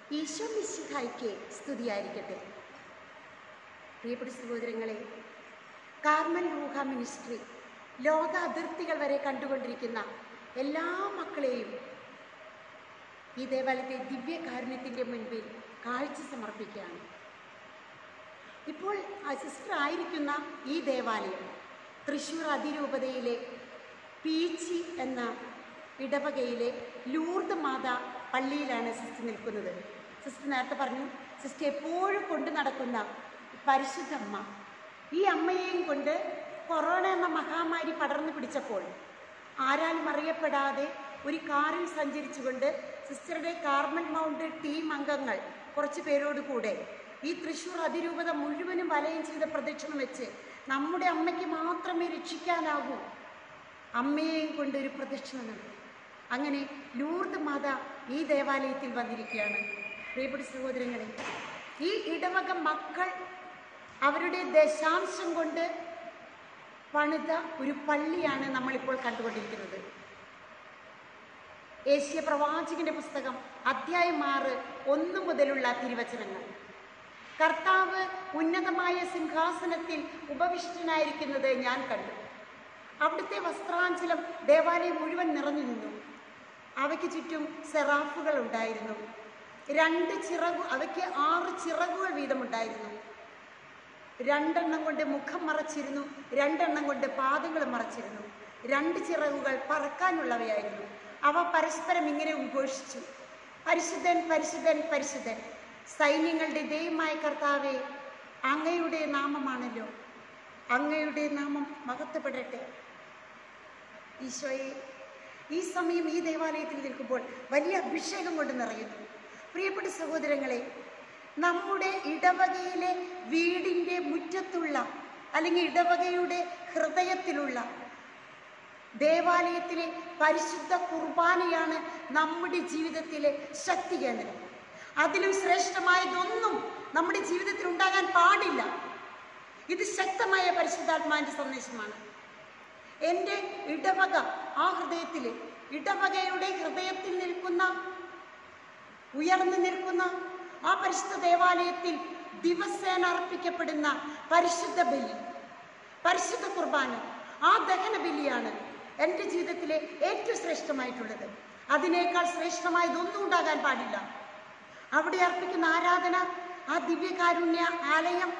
ഈശോ മിശിഹായ്ക്ക് സ്തുതിയായിരിക്കട്ടെ പ്രിയപ്പെട്ട സഹോദരങ്ങളെ കാർമൽ റൂഹ മിനിസ്ട്രി ലോക അതിർത്തികൾ വരെ കണ്ടുകൊണ്ടിരിക്കുന്ന എല്ലാ മക്കളെയും ഈ ദേവാലയത്തെ ദിവ്യകാരുണ്യത്തിൻ്റെ മുൻപിൽ കാഴ്ച സമർപ്പിക്കുകയാണ് ഇപ്പോൾ ആ സിസ്റ്റർ ആയിരിക്കുന്ന ഈ ദേവാലയം തൃശ്ശൂർ അതിരൂപതയിലെ പീച്ചി എന്ന ഇടവകയിലെ ലൂർദ് മാത പള്ളിയിലാണ് സിസ്റ്റർ നിൽക്കുന്നത് സിസ്റ്റർ നേരത്തെ പറഞ്ഞു സിസ്റ്റർ എപ്പോഴും കൊണ്ടു നടക്കുന്ന പരിശുദ്ധ അമ്മ ഈ അമ്മയെയും കൊണ്ട് കൊറോണ എന്ന മഹാമാരി പടർന്നു പിടിച്ചപ്പോൾ ആരാലും അറിയപ്പെടാതെ ഒരു കാറിൽ സഞ്ചരിച്ചുകൊണ്ട് സിസ്റ്ററുടെ കാർമൽ മൗണ്ട് ടീം അംഗങ്ങൾ കുറച്ച് പേരോട് കൂടെ ഈ തൃശ്ശൂർ അതിരൂപത മുഴുവനും വലയം ചെയ്ത പ്രദക്ഷിണം വെച്ച് നമ്മുടെ അമ്മയ്ക്ക് മാത്രമേ രക്ഷിക്കാനാകൂ അമ്മയെയും കൊണ്ട് ഒരു പ്രദക്ഷിണം നടത്തി അങ്ങനെ ലൂർദ് മാത ഈ ദേവാലയത്തിൽ വന്നിരിക്കുകയാണ് പ്രിയപ്പെട്ട സഹോദരങ്ങളെ ഈ ഇടവക മക്കൾ അവരുടെ ദശാംശം കൊണ്ട് പണിത ഒരു പള്ളിയാണ് നമ്മളിപ്പോൾ കണ്ടുകൊണ്ടിരിക്കുന്നത് ഏഷ്യ പ്രവാചകന്റെ പുസ്തകം അധ്യായം ആറ് ഒന്ന് മുതലുള്ള തിരുവചനങ്ങൾ കർത്താവ് ഉന്നതമായ സിംഹാസനത്തിൽ ഉപവിഷ്ടനായിരിക്കുന്നത് ഞാൻ കണ്ടു അവിടുത്തെ വസ്ത്രാഞ്ചലം ദേവാലയം മുഴുവൻ നിറഞ്ഞു നിന്നു അവയ്ക്ക് ചുറ്റും സെറാഫുകൾ ഉണ്ടായിരുന്നു രണ്ട് ചിറകു അവയ്ക്ക് ആറ് ചിറകുകൾ വീതമുണ്ടായിരുന്നു രണ്ടെണ്ണം കൊണ്ട് മുഖം മറച്ചിരുന്നു രണ്ടെണ്ണം കൊണ്ട് പാദങ്ങൾ മറച്ചിരുന്നു രണ്ട് ചിറകുകൾ പറക്കാനുള്ളവയായിരുന്നു അവ പരസ്പരം ഇങ്ങനെ ഉദ്ഘോഷിച്ചു പരിശുദ്ധൻ പരിശുദ്ധൻ പരിശുദ്ധൻ സൈന്യങ്ങളുടെ ദൈവമായ കർത്താവെ അങ്ങയുടെ നാമമാണല്ലോ അങ്ങയുടെ നാമം മഹത്വപ്പെടട്ടെ ഈശോയെ ഈ സമയം ഈ ദേവാലയത്തിൽ നിൽക്കുമ്പോൾ വലിയ അഭിഷേകം കൊണ്ട് നിറയുന്നു പ്രിയപ്പെട്ട സഹോദരങ്ങളെ നമ്മുടെ ഇടവകയിലെ വീടിൻ്റെ മുറ്റത്തുള്ള അല്ലെങ്കിൽ ഇടവകയുടെ ഹൃദയത്തിലുള്ള ദേവാലയത്തിലെ പരിശുദ്ധ കുർബാനയാണ് നമ്മുടെ ജീവിതത്തിലെ ശക്തി കേന്ദ്രം അതിലും ശ്രേഷ്ഠമായതൊന്നും നമ്മുടെ ജീവിതത്തിൽ ഉണ്ടാകാൻ പാടില്ല ഇത് ശക്തമായ പരിശുദ്ധാത്മാവിൻ്റെ സന്ദേശമാണ് എൻ്റെ ഇടവക ആ ഹൃദയത്തിൽ ഇടവകയുടെ ഹൃദയത്തിൽ നിൽക്കുന്ന ഉയർന്നു നിൽക്കുന്ന ആ പരിശുദ്ധ ദേവാലയത്തിൽ ദിവസേന അർപ്പിക്കപ്പെടുന്ന പരിശുദ്ധ ബലി പരിശുദ്ധ കുർബാന ആ ദഹന ബലിയാണ് എൻ്റെ ജീവിതത്തിലെ ഏറ്റവും ശ്രേഷ്ഠമായിട്ടുള്ളത് അതിനേക്കാൾ ശ്രേഷ്ഠമായതൊന്നും ഉണ്ടാകാൻ പാടില്ല അവിടെ അർപ്പിക്കുന്ന ആരാധന ആ ദിവ്യകാരുണ്യ ആലയം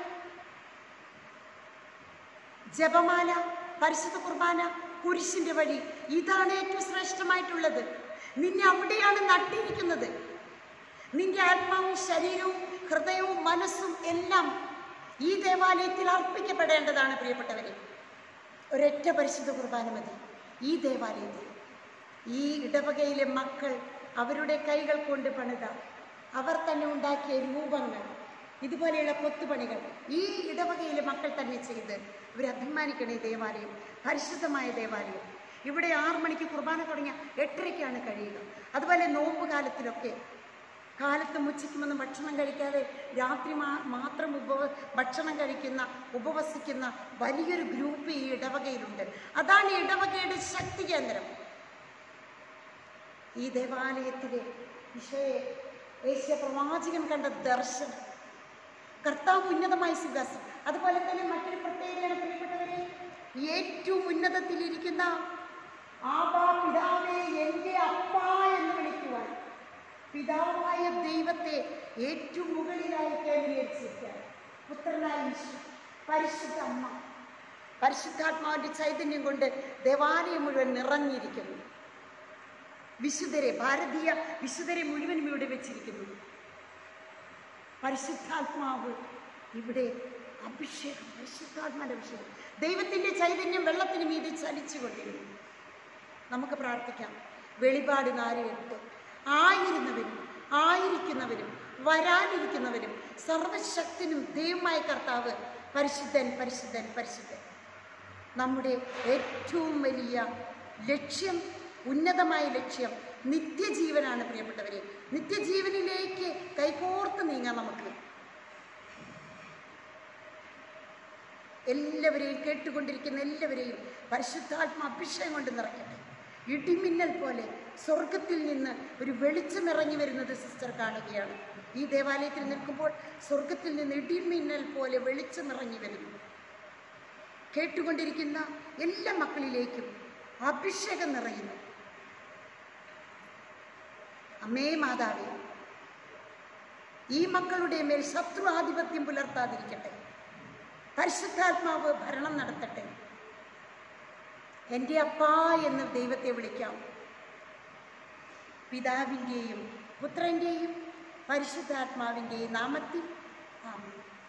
ജപമാല പരിശുദ്ധ കുർബാന കുരിശിന്റെ വഴി ഇതാണ് ഏറ്റവും ശ്രേഷ്ഠമായിട്ടുള്ളത് നിന്നെ അവിടെയാണ് നട്ടിരിക്കുന്നത് നിന്റെ ആത്മാവും ശരീരവും ഹൃദയവും മനസ്സും എല്ലാം ഈ ദേവാലയത്തിൽ അർപ്പിക്കപ്പെടേണ്ടതാണ് പ്രിയപ്പെട്ടവരെ ഒരൊറ്റ പരിശുദ്ധ കുർബാന മതി ഈ ദേവാലയത്തിൽ ഈ ഇടവകയിലെ മക്കൾ അവരുടെ കൈകൾ കൊണ്ട് പണിത അവർ തന്നെ ഉണ്ടാക്കിയ രൂപങ്ങൾ ഇതുപോലെയുള്ള കൊത്തുപണികൾ ഈ ഇടവകയിലെ മക്കൾ തന്നെ ചെയ്ത് ഇവർ അഭിമാനിക്കണേ ദേവാലയം പരിശുദ്ധമായ ദേവാലയം ഇവിടെ ആറു മണിക്ക് കുർബാന തുടങ്ങിയ എട്ടരയ്ക്കാണ് കഴിയുക അതുപോലെ നോമ്പ് കാലത്തിലൊക്കെ കാലത്തും ഉച്ചയ്ക്കുമൊന്നും ഭക്ഷണം കഴിക്കാതെ രാത്രി മാ മാത്രം ഉപവ ഭക്ഷണം കഴിക്കുന്ന ഉപവസിക്കുന്ന വലിയൊരു ഗ്രൂപ്പ് ഈ ഇടവകയിലുണ്ട് അതാണ് ഈ ഇടവകയുടെ ശക്തി കേന്ദ്രം ഈ ദേവാലയത്തിലെ ഈശോയെ ഏഷ്യ പ്രവാചകൻ കണ്ട ദർശനം കർത്താവ് ഉന്നതമായ സിംഹാസനം അതുപോലെ തന്നെ മറ്റൊരു പ്രത്യേകതയാണ് പ്രിയപ്പെട്ടവരെ ഏറ്റവും ഉന്നതത്തിലിരിക്കുന്ന ആബാ പിതാവേ എൻ്റെ അപ്പ എന്ന് വിളിക്കുവാൻ പിതാവായ ദൈവത്തെ ഏറ്റവും മുകളിലായി കേന്ദ്രീകരിച്ചിരിക്കാൻ പുത്രനായ ഈശോ പരിശുദ്ധ അമ്മ പരിശുദ്ധാത്മാവിൻ്റെ ചൈതന്യം കൊണ്ട് ദേവാലയം മുഴുവൻ നിറഞ്ഞിരിക്കുന്നു വിശുദ്ധരെ ഭാരതീയ വിശുദ്ധരെ മുഴുവനും ഇവിടെ വെച്ചിരിക്കുന്നു പരിശുദ്ധാത്മാവ് ഇവിടെ അഭിഷേകം പരിശുദ്ധാത്മാന്റെ അഭിഷേകം ദൈവത്തിന്റെ ചൈതന്യം വെള്ളത്തിന് മീതെ ചലിച്ചുകൊണ്ടിരുന്നു നമുക്ക് പ്രാർത്ഥിക്കാം വെളിപാട് നാല് എട്ട് ആയിരുന്നവരും ആയിരിക്കുന്നവരും വരാനിരിക്കുന്നവരും സർവശക്തിനും ദൈവമായ കർത്താവ് പരിശുദ്ധൻ പരിശുദ്ധൻ പരിശുദ്ധൻ നമ്മുടെ ഏറ്റവും വലിയ ലക്ഷ്യം ഉന്നതമായ ലക്ഷ്യം നിത്യജീവനാണ് പ്രിയപ്പെട്ടവരെ നിത്യജീവനിലേക്ക് കൈകോർത്ത് നീങ്ങാം നമുക്ക് എല്ലാവരെയും കേട്ടുകൊണ്ടിരിക്കുന്ന എല്ലാവരെയും പരിശുദ്ധാത്മ അഭിഷേകം കൊണ്ട് നിറയ്ക്കട്ടെ ഇടിമിന്നൽ പോലെ സ്വർഗത്തിൽ നിന്ന് ഒരു വെളിച്ചം ഇറങ്ങി വരുന്നത് സിസ്റ്റർ കാണുകയാണ് ഈ ദേവാലയത്തിൽ നിൽക്കുമ്പോൾ സ്വർഗത്തിൽ നിന്ന് ഇടിമിന്നൽ പോലെ വെളിച്ചം ഇറങ്ങി വരുന്നു കേട്ടുകൊണ്ടിരിക്കുന്ന എല്ലാ മക്കളിലേക്കും അഭിഷേകം നിറയുന്നു അമ്മേ മാതാവേ ഈ മക്കളുടെ മേൽ ശത്രു ആധിപത്യം പുലർത്താതിരിക്കട്ടെ പരിശുദ്ധാത്മാവ് ഭരണം നടത്തട്ടെ എൻ്റെ അപ്പാ എന്ന് ദൈവത്തെ വിളിക്കാം പിതാവിൻ്റെയും പുത്രൻ്റെയും പരിശുദ്ധാത്മാവിൻ്റെയും നാമത്തിൽ ആമേൻ